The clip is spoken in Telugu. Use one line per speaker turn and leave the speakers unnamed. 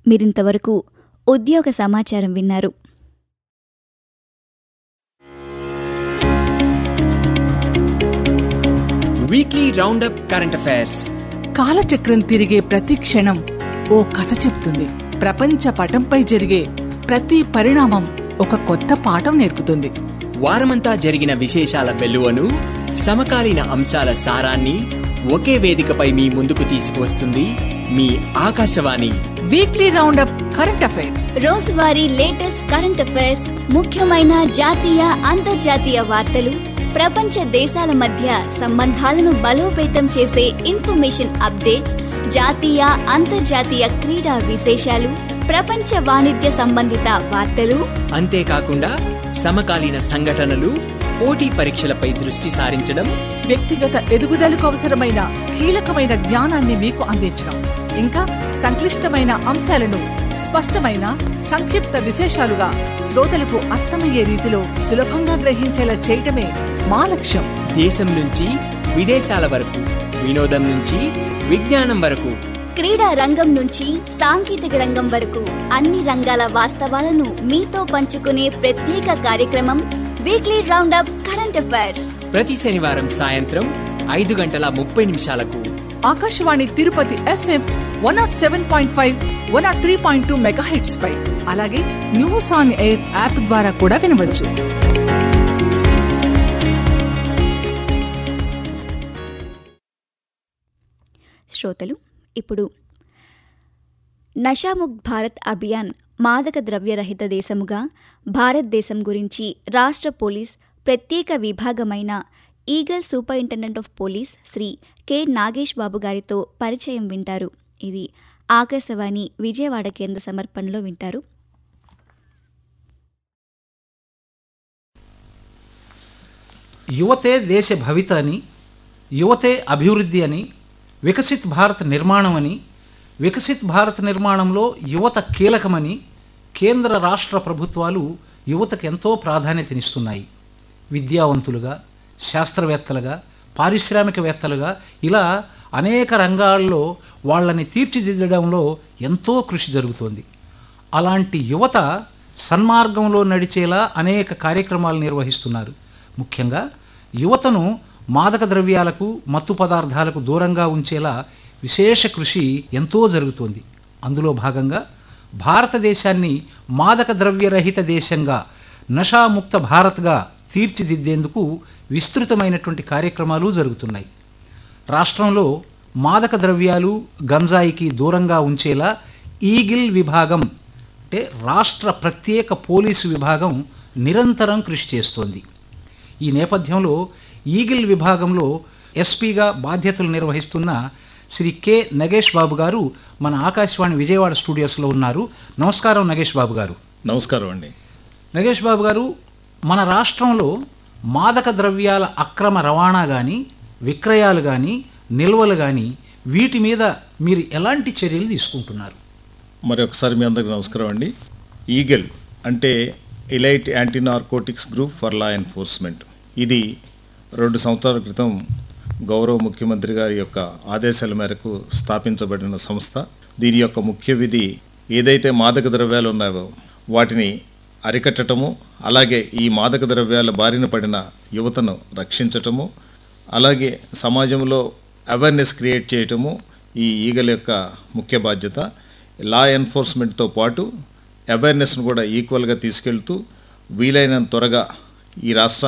మీరింతవరకు ఉద్యోగ సమాచారం విన్నారు
వీక్లీ రౌండప్ కరెంట్ అఫైర్స్
కాలచక్రం తిరిగే ప్రతి క్షణం ఓ కథ చెప్తుంది ప్రపంచ పటంపై జరిగే ప్రతి పరిణామం ఒక కొత్త పాఠం నేర్పుతుంది
వారమంతా జరిగిన విశేషాల వెలువను సమకాలీన అంశాల సారాన్ని ఒకే వేదికపై మీ ముందుకు తీసుకువస్తుంది మీ Akashvani
weekly roundup current affair
రోజువారీ లేటెస్ట్ కరెంట్ అఫైర్స్ ముఖ్యమైన జాతీయ అంతర్జాతీయ వార్తలు ప్రపంచ దేశాల మధ్య సంబంధాలను బలోపేతం చేసే ఇన్ఫర్మేషన్ అప్డేట్స్ జాతీయ అంతర్జాతీయ క్రీడా విశేషాలు ప్రపంచ వాణిజ్య సంబంధిత వార్తలు
అంతేకాకుండా సమకాలీన సంఘటనలు పోటీ పరీక్షలపై దృష్టి సారించడం
వ్యక్తిగత ఎదుగుదలకు అవసరమైన కీలకమైన జ్ఞానాన్ని మీకు అందించడం ఇంకా సంక్లిష్టమైన అంశాలను స్పష్టమైన సంక్షిప్త విశేషాలుగా శ్రోతలకు అర్థమయ్యే రీతిలో సులభంగా గ్రహించేలా చేయటమే మా లక్ష్యం
దేశం నుంచి విదేశాల వరకు వినోదం నుంచి విజ్ఞానం వరకు
క్రీడా రంగం నుంచి సాంకేతిక రంగం వరకు అన్ని రంగాల వాస్తవాలను మీతో పంచుకునే ప్రత్యేక కార్యక్రమం వీక్లీ రౌండప్ కరెంట్ అఫైర్స్
ప్రతి శనివారం సాయంత్రం ఐదు గంటల ముప్పై నిమిషాలకు
Akashvani Tirupati FM one nought seven point five one nought three point two megahertz పై అలాగే న్యూస్ ఆన్ ఎయిర్ యాప్ ద్వారా కూడా వినవచ్చు
శ్రోతలు ఇప్పుడు నషాముక్ భారత్ అభియాన్ మాదక ద్రవ్యరహిత దేశముగా భారతదేశం గురించి రాష్ట్ర పోలీస్ ప్రత్యేక విభాగమైన Eagle superintendent of police Shri K Nagesh Babu గారితో పరిచయం వింటారు ఇది ఆకాశవాణి విజయవాడ కేంద్ర సమర్పణలో వింటారు
యువతే దేశ భవిత అని యువతే అభివృద్ధి అని వికసిత్ భారత్ నిర్మాణం అని వికసిత్ భారత్ నిర్మాణంలో యువత కీలకమని కేంద్ర రాష్ట్ర ప్రభుత్వాలు యువతకు ఎంతో ప్రాధాన్యతనిస్తున్నాయి విద్యావంతులుగా శాస్త్రవేత్తలుగా పారిశ్రామికవేత్తలుగా ఇలా అనేక రంగాల్లో వాళ్ళని తీర్చిదిద్దడంలో ఎంతో కృషి జరుగుతోంది అలాంటి యువత సన్మార్గంలో నడిచేలా అనేక కార్యక్రమాలు నిర్వహిస్తున్నారు ముఖ్యంగా యువతను మాదక ద్రవ్యాలకు మత్తు పదార్థాలకు దూరంగా ఉంచేలా విశేష కృషి ఎంతో జరుగుతోంది అందులో భాగంగా భారతదేశాన్ని మాదక ద్రవ్యరహిత దేశంగా నషాముక్త భారత్గా తీర్చిదిద్దేందుకు విస్తృతమైనటువంటి కార్యక్రమాలు జరుగుతున్నాయి రాష్ట్రంలో మాదక ద్రవ్యాలు గంజాయికి దూరంగా ఉంచేలా ఈగిల్ విభాగం అంటే రాష్ట్ర ప్రత్యేక పోలీసు విభాగం నిరంతరం కృషి చేస్తోంది ఈ నేపథ్యంలో ఈగిల్ విభాగంలో ఎస్పీగా బాధ్యతలు నిర్వహిస్తున్న శ్రీ కె నగేష్ బాబు గారు మన ఆకాశవాణి విజయవాడ స్టూడియోస్లో ఉన్నారు నమస్కారం నగేష్ బాబు గారు
నమస్కారం అండి
నగేష్ బాబు గారు మన రాష్ట్రంలో మాదక ద్రవ్యాల అక్రమ రవాణా కానీ విక్రయాలు కానీ నిల్వలు కానీ వీటి మీద మీరు ఎలాంటి చర్యలు తీసుకుంటున్నారు
మరి ఒకసారి మీ అందరికి నమస్కారం అండి ఈగల్ అంటే elite anti narcotics group for law enforcement ఇది రెండు సంవత్సరాల క్రితం గౌరవ ముఖ్యమంత్రి గారి యొక్క ఆదేశాల మేరకు స్థాపించబడిన సంస్థ దీని యొక్క ముఖ్య విధి ఏదైతే మాదక ద్రవ్యాలు ఉన్నాయో వాటిని అరికట్టటము అలాగే ఈ మాదక ద్రవ్యాల బారిన పడిన యువతను రక్షించటము అలాగే సమాజంలో అవేర్నెస్ క్రియేట్ చేయటము ఈ ఈగల యొక్క ముఖ్య బాధ్యత లా ఎన్ఫోర్స్మెంట్తో పాటు అవేర్నెస్ను కూడా ఈక్వల్గా తీసుకెళ్తూ వీలైనంత త్వరగా ఈ రాష్ట్ర